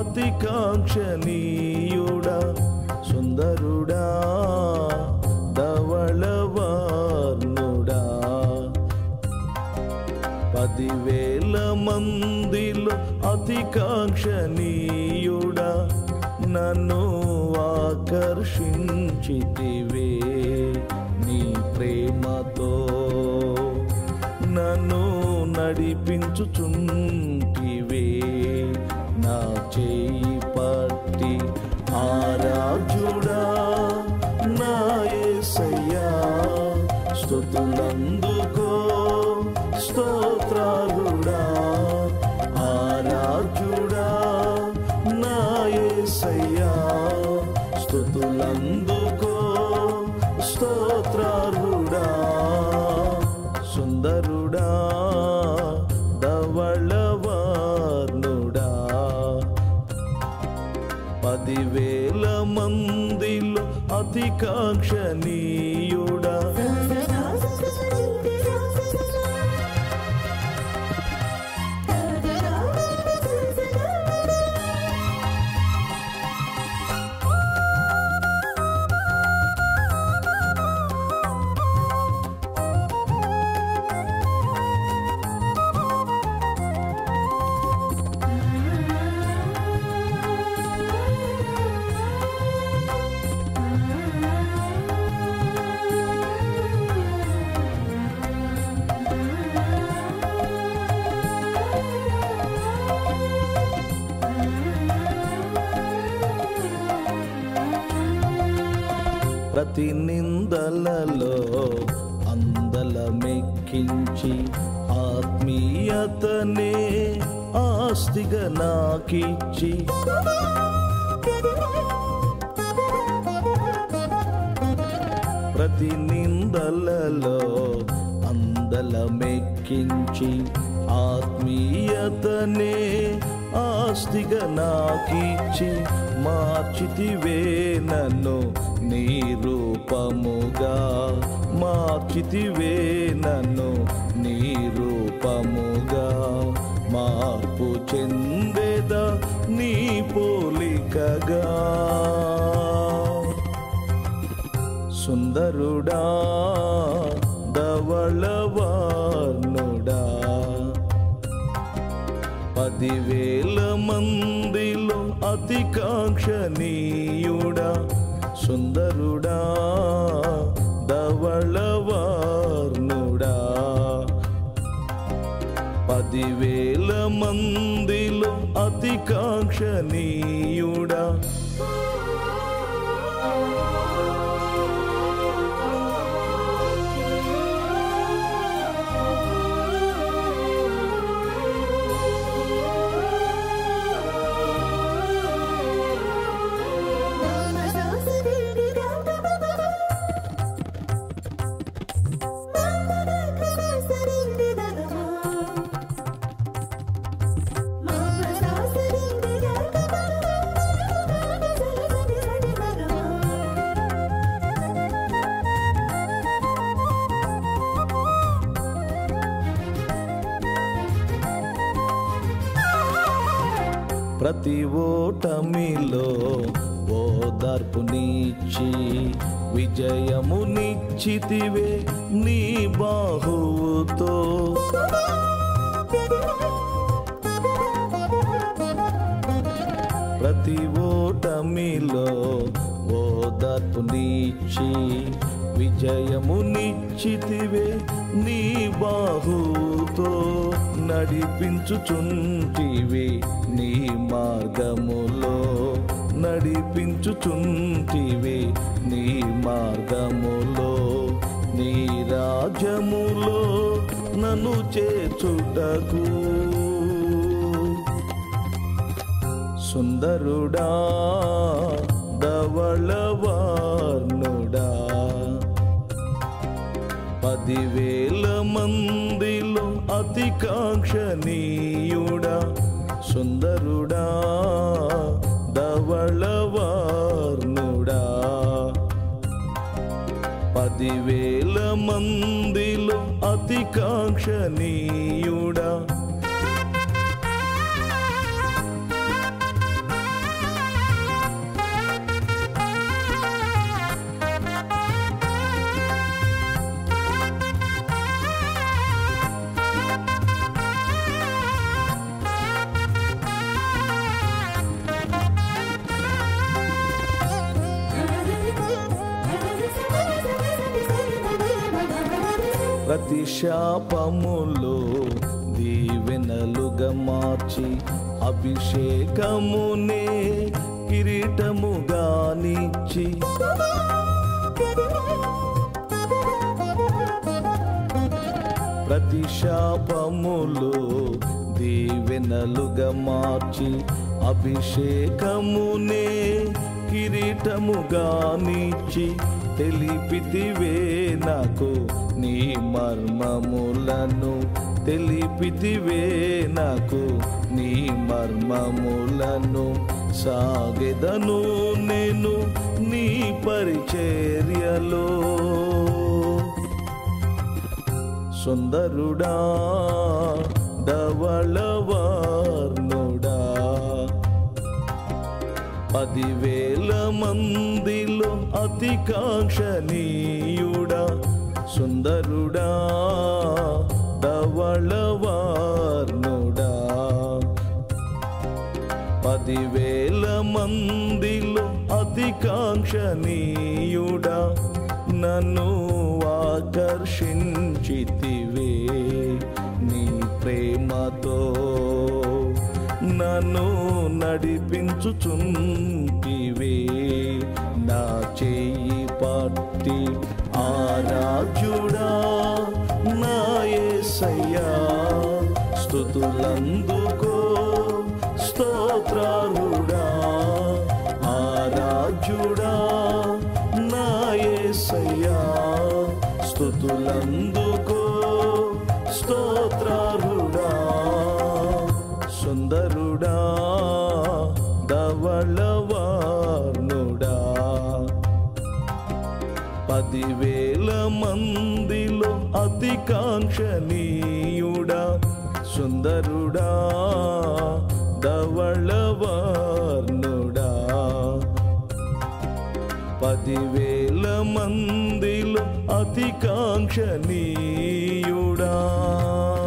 అతి కాంక్షణీయుడా సుందరుడా ధవళవర్ణుడా పదివేల మందిలో అతి కాంక్షణీయుడా నన్ను ఆకర్షించితివే నీ ప్రేమతో నన్ను నడిపించుచుంటివే నా చేయి పట్టి ఆరాజుడా నా యేసయ్యా స్తుతులందుకో స్తోత్రాలుడా ఆరాజుడా నా యేసయ్యా స్తుతులందుకో స్తోత్రాలుడా సుందరుడా ధవళవర్ణుడా పదివేల మందిలో అతి కాంక్షణీయుడా ప్రతి నిందలలో అందలమెక్కించి ఆత్మీయతనే ఆస్తిగా నాకిచ్చి ప్రతి నిందలలో అందలమెక్కించి ఆత్మీయతనే ఆస్తిగా నాకిచ్చి మార్చితివే నన్ను నీ రూపముగా మార్చితివే నన్ను నీ రూపముగా మార్పు చెందేద నీ పోలికగా సుందరుడా ధవళవర్ణుడా పదివేల మందిలో అతి కాంక్షణీయుడా సుందరుడా ధవళవర్ణుడా పదివేల మందిలో అతి కాంక్షణీయుడా ప్రతి ఓటమిలో ఓదార్పునిచ్చి విజయమునిచ్చితివే నీ బాహువుతో ప్రతి ఓటమిలో ఓదార్పునిచ్చి విజయమునిచ్చితివే నీ బాహుతో నడిపించుచుంటివి నీ మార్గములో నడిపించుచుంటివి నీ మార్గములో నీ రాజ్యములో నన్ను చేచుటకు సుందరుడా ధవళవర్ణుడా పదివేల మందిలో అతి కాంక్షణీయుడా సుందరుడా ధవళవర్ణుడా పదివేల మందిలో అతి కాంక్షణీయుడా ప్రతి శాపములో దీవెనలుగా మార్చి అభిషేకమునే కిరీటముగా నిచ్చి ప్రతి శాపములో దీవెనలుగా మార్చి అభిషేకమునే కిరీటముగా నిచ్చి తెలిపితివే నాకు నీ మర్మములను తెలిపితివే నాకు నీ మర్మములను సాగెదను నేను నీ పరిచర్యలో సుందరుడా ధవళవర్ణుడా పదివేల మందిలో అతి కాంక్షణీయుడా సుందరుడా ధవళవర్ణుడా పదివేల మందిలో అతి కాంక్షణీయుడా నన్ను ఆకర్షించితివే నీ ప్రేమతో నన్ను నడిపించుచుంటివే నా చెయ్యి పట్టి ఆరాజుడా నా యేసయ్యా స్థుతులందుకో స్తోత్రాలుడా ఆరాజుడా నా యేసయ్యా స్థుతులందుకో స్తోత్రాలుడా సుందరుడా ధవళవర్ణుడా పదివేల మందిలో అతి కాంక్షణీయుడా సుందరుడా ధవళవర్ణుడా పదివేల మందిలో అతి కాంక్షణీయుడా